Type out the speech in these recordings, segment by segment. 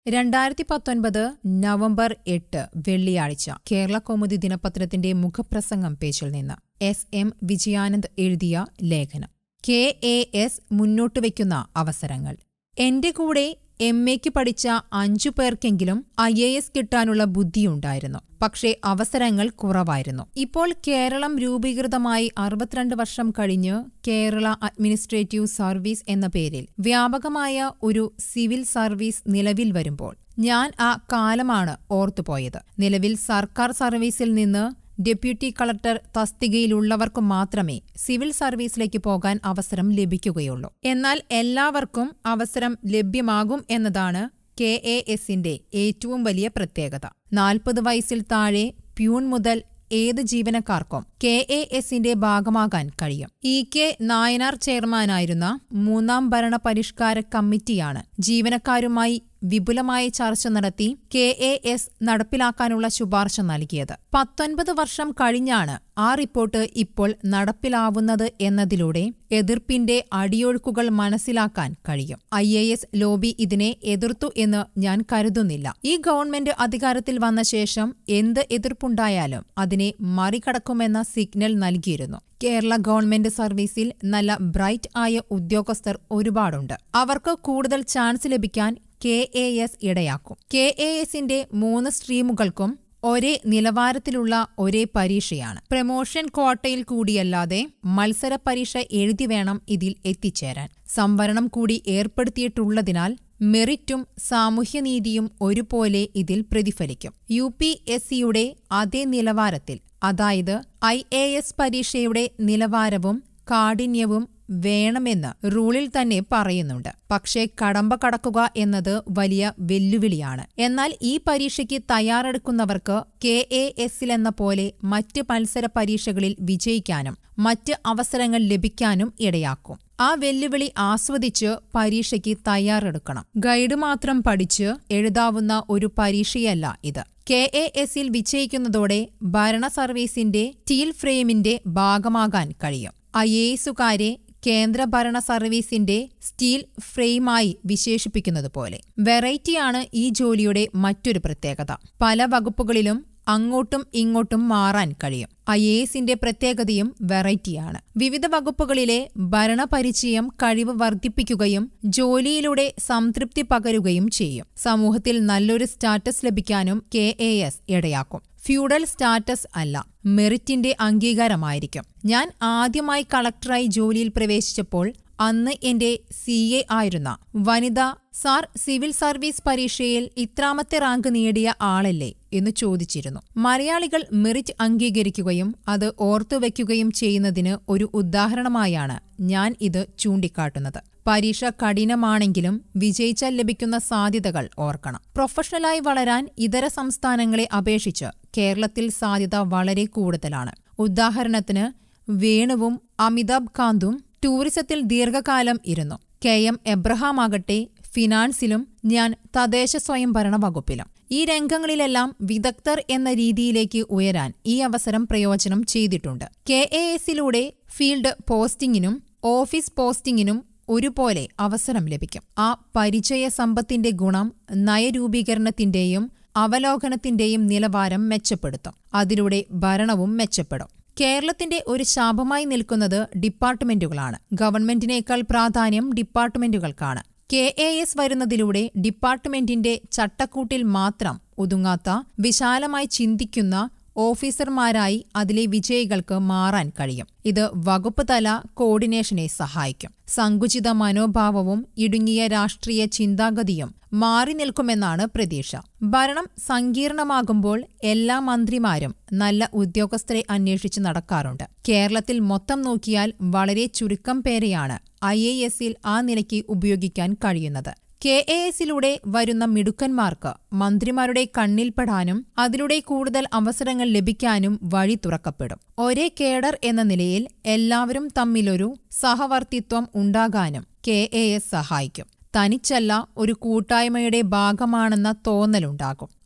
രണ്ടായിരത്തി പത്തൊൻപത് നവംബർ എട്ട് വെള്ളിയാഴ്ച കേരള കൗമുദി ദിനപത്രത്തിന്റെ മുഖപ്രസംഗം പേജിൽ നിന്ന് എസ് എം വിജയാനന്ദ് എഴുതിയ ലേഖനം കെ എ എസ് മുന്നോട്ട് വയ്ക്കുന്ന അവസരങ്ങൾ എന്റെ കൂടെ എം എക്ക് പഠിച്ച അഞ്ചു പേർക്കെങ്കിലും ഐ എ എസ് കിട്ടാനുള്ള ബുദ്ധിയുണ്ടായിരുന്നു പക്ഷേ അവസരങ്ങൾ കുറവായിരുന്നു ഇപ്പോൾ കേരളം രൂപീകൃതമായി അറുപത്തിരണ്ട് വർഷം കഴിഞ്ഞ് കേരള അഡ്മിനിസ്ട്രേറ്റീവ് സർവീസ് എന്ന പേരിൽ വ്യാപകമായ ഒരു സിവിൽ സർവീസ് നിലവിൽ വരുമ്പോൾ ഞാൻ ആ കാലമാണ് ഓർത്തുപോയത് നിലവിൽ സർക്കാർ സർവീസിൽ നിന്ന് ഡെപ്യൂട്ടി കളക്ടർ തസ്തികയിലുള്ളവർക്കു മാത്രമേ സിവിൽ സർവീസിലേക്ക് പോകാൻ അവസരം ലഭിക്കുകയുള്ളൂ എന്നാൽ എല്ലാവർക്കും അവസരം ലഭ്യമാകും എന്നതാണ് കെ എ എസിന്റെ ഏറ്റവും വലിയ പ്രത്യേകത നാൽപ്പത് വയസ്സിൽ താഴെ പ്യൂൺ മുതൽ ഏത് ജീവനക്കാർക്കും കെ എ എസിന്റെ ഭാഗമാകാൻ കഴിയും ഇ കെ നായനാർ ചെയർമാനായിരുന്ന മൂന്നാം ഭരണ പരിഷ്കാര കമ്മിറ്റിയാണ് ജീവനക്കാരുമായി വിപുലമായ ചർച്ച നടത്തി കെ എ എസ് നടപ്പിലാക്കാനുള്ള ശുപാർശ നൽകിയത് പത്തൊൻപത് വർഷം കഴിഞ്ഞാണ് ആ റിപ്പോർട്ട് ഇപ്പോൾ നടപ്പിലാവുന്നത് എന്നതിലൂടെ എതിർപ്പിന്റെ അടിയൊഴുക്കുകൾ മനസ്സിലാക്കാൻ കഴിയും ഐ എ എസ് ലോബി ഇതിനെ എതിർത്തു എന്ന് ഞാൻ കരുതുന്നില്ല ഈ ഗവൺമെന്റ് അധികാരത്തിൽ വന്ന ശേഷം എന്ത് എതിർപ്പുണ്ടായാലും അതിനെ മറികടക്കുമെന്ന സിഗ്നൽ നൽകിയിരുന്നു കേരള ഗവൺമെന്റ് സർവീസിൽ നല്ല ബ്രൈറ്റ് ആയ ഉദ്യോഗസ്ഥർ ഒരുപാടുണ്ട് അവർക്ക് കൂടുതൽ ചാൻസ് ലഭിക്കാൻ കെ എ എസ് ഇടയാക്കും കെ എ എസിന്റെ മൂന്ന് സ്ട്രീമുകൾക്കും ഒരേ നിലവാരത്തിലുള്ള ഒരേ പരീക്ഷയാണ് പ്രമോഷൻ ക്വാട്ടയിൽ കൂടിയല്ലാതെ മത്സര പരീക്ഷ എഴുതി വേണം ഇതിൽ എത്തിച്ചേരാൻ സംവരണം കൂടി ഏർപ്പെടുത്തിയിട്ടുള്ളതിനാൽ മെറിറ്റും സാമൂഹ്യനീതിയും ഒരുപോലെ ഇതിൽ പ്രതിഫലിക്കും യു പി എസ് സിയുടെ അതേ നിലവാരത്തിൽ അതായത് ഐ എ എസ് പരീക്ഷയുടെ നിലവാരവും കാഠിന്യവും വേണമെന്ന് റൂളിൽ തന്നെ പറയുന്നുണ്ട് പക്ഷേ കടമ്പ കടക്കുക എന്നത് വലിയ വെല്ലുവിളിയാണ് എന്നാൽ ഈ പരീക്ഷയ്ക്ക് തയ്യാറെടുക്കുന്നവർക്ക് കെ എ എസിലെന്ന പോലെ മറ്റ് മത്സര പരീക്ഷകളിൽ വിജയിക്കാനും മറ്റ് അവസരങ്ങൾ ലഭിക്കാനും ഇടയാക്കും ആ വെല്ലുവിളി ആസ്വദിച്ച് പരീക്ഷയ്ക്ക് തയ്യാറെടുക്കണം ഗൈഡ് മാത്രം പഠിച്ച് എഴുതാവുന്ന ഒരു പരീക്ഷയല്ല ഇത് കെ എ എസിൽ വിജയിക്കുന്നതോടെ ഭരണ സർവീസിന്റെ സ്റ്റീൽ ഫ്രെയിമിന്റെ ഭാഗമാകാൻ കഴിയും ഐ എ എസുകാരെ കേന്ദ്ര ഭരണ സർവീസിന്റെ സ്റ്റീൽ ഫ്രെയിമായി വിശേഷിപ്പിക്കുന്നത് പോലെ വെറൈറ്റിയാണ് ഈ ജോലിയുടെ മറ്റൊരു പ്രത്യേകത പല വകുപ്പുകളിലും അങ്ങോട്ടും ഇങ്ങോട്ടും മാറാൻ കഴിയും ഐ എ എസിന്റെ പ്രത്യേകതയും വെറൈറ്റിയാണ് വിവിധ വകുപ്പുകളിലെ ഭരണപരിചയം കഴിവ് വർദ്ധിപ്പിക്കുകയും ജോലിയിലൂടെ സംതൃപ്തി പകരുകയും ചെയ്യും സമൂഹത്തിൽ നല്ലൊരു സ്റ്റാറ്റസ് ലഭിക്കാനും കെ എ എസ് ഇടയാക്കും ഫ്യൂഡൽ സ്റ്റാറ്റസ് അല്ല മെറിറ്റിന്റെ അംഗീകാരമായിരിക്കും ഞാൻ ആദ്യമായി കളക്ടറായി ജോലിയിൽ പ്രവേശിച്ചപ്പോൾ അന്ന് എന്റെ സി എ ആയിരുന്ന വനിത സാർ സിവിൽ സർവീസ് പരീക്ഷയിൽ ഇത്രാമത്തെ റാങ്ക് നേടിയ ആളല്ലേ എന്ന് ചോദിച്ചിരുന്നു മലയാളികൾ മെറിറ്റ് അംഗീകരിക്കുകയും അത് ഓർത്തുവെക്കുകയും ചെയ്യുന്നതിന് ഒരു ഉദാഹരണമായാണ് ഞാൻ ഇത് ചൂണ്ടിക്കാട്ടുന്നത് പരീക്ഷ കഠിനമാണെങ്കിലും വിജയിച്ചാൽ ലഭിക്കുന്ന സാധ്യതകൾ ഓർക്കണം പ്രൊഫഷണലായി വളരാൻ ഇതര സംസ്ഥാനങ്ങളെ അപേക്ഷിച്ച് കേരളത്തിൽ സാധ്യത വളരെ കൂടുതലാണ് ഉദാഹരണത്തിന് വേണുവും അമിതാഭ് കാന്തും ടൂറിസത്തിൽ ദീർഘകാലം ഇരുന്നു കെ എം എബ്രഹാം ആകട്ടെ ഫിനാൻസിലും ഞാൻ തദ്ദേശ സ്വയംഭരണ വകുപ്പിലും ഈ രംഗങ്ങളിലെല്ലാം വിദഗ്ധർ എന്ന രീതിയിലേക്ക് ഉയരാൻ ഈ അവസരം പ്രയോജനം ചെയ്തിട്ടുണ്ട് കെ എ എസിലൂടെ ഫീൽഡ് പോസ്റ്റിംഗിനും ഓഫീസ് പോസ്റ്റിംഗിനും ഒരുപോലെ അവസരം ലഭിക്കും ആ പരിചയ സമ്പത്തിന്റെ ഗുണം നയരൂപീകരണത്തിന്റെയും അവലോകനത്തിന്റെയും നിലവാരം മെച്ചപ്പെടുത്തും അതിലൂടെ ഭരണവും മെച്ചപ്പെടും കേരളത്തിന്റെ ഒരു ശാപമായി നിൽക്കുന്നത് ഡിപ്പാർട്ട്മെന്റുകളാണ് ഗവൺമെന്റിനേക്കാൾ പ്രാധാന്യം ഡിപ്പാർട്ട്മെന്റുകൾക്കാണ് കെ എ എസ് വരുന്നതിലൂടെ ഡിപ്പാർട്ട്മെന്റിന്റെ ചട്ടക്കൂട്ടിൽ മാത്രം ഒതുങ്ങാത്ത വിശാലമായി ചിന്തിക്കുന്ന ഓഫീസർമാരായി അതിലെ വിജയികൾക്ക് മാറാൻ കഴിയും ഇത് വകുപ്പ് തല കോർഡിനേഷനെ സഹായിക്കും സങ്കുചിത മനോഭാവവും ഇടുങ്ങിയ രാഷ്ട്രീയ ചിന്താഗതിയും മാറി നിൽക്കുമെന്നാണ് പ്രതീക്ഷ ഭരണം സങ്കീർണമാകുമ്പോൾ എല്ലാ മന്ത്രിമാരും നല്ല ഉദ്യോഗസ്ഥരെ അന്വേഷിച്ച് നടക്കാറുണ്ട് കേരളത്തിൽ മൊത്തം നോക്കിയാൽ വളരെ ചുരുക്കം പേരെയാണ് ഐ എ എസിൽ ആ നിലയ്ക്ക് ഉപയോഗിക്കാൻ കഴിയുന്നത് കെ എ എസിലൂടെ വരുന്ന മിടുക്കന്മാർക്ക് മന്ത്രിമാരുടെ കണ്ണിൽപ്പെടാനും അതിലൂടെ കൂടുതൽ അവസരങ്ങൾ ലഭിക്കാനും വഴി തുറക്കപ്പെടും ഒരേ കേഡർ എന്ന നിലയിൽ എല്ലാവരും തമ്മിലൊരു സഹവർത്തിത്വം ഉണ്ടാകാനും കെ എ എസ് സഹായിക്കും തനിച്ചല്ല ഒരു കൂട്ടായ്മയുടെ ഭാഗമാണെന്ന തോന്നലുണ്ടാകും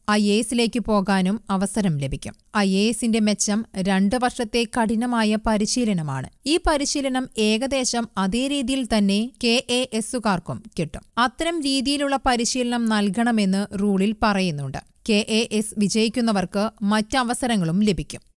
ഐ എ എസിലേക്ക് പോകാനും അവസരം ലഭിക്കും ഐ എ എസിന്റെ മെച്ചം രണ്ട് വർഷത്തെ കഠിനമായ പരിശീലനമാണ് ഈ പരിശീലനം ഏകദേശം അതേ രീതിയിൽ തന്നെ കെ എ എസുകാർക്കും കിട്ടും അത്തരം രീതിയിലുള്ള പരിശീലനം നൽകണമെന്ന് റൂളിൽ പറയുന്നുണ്ട് കെ എ എസ് വിജയിക്കുന്നവർക്ക് മറ്റവസരങ്ങളും ലഭിക്കും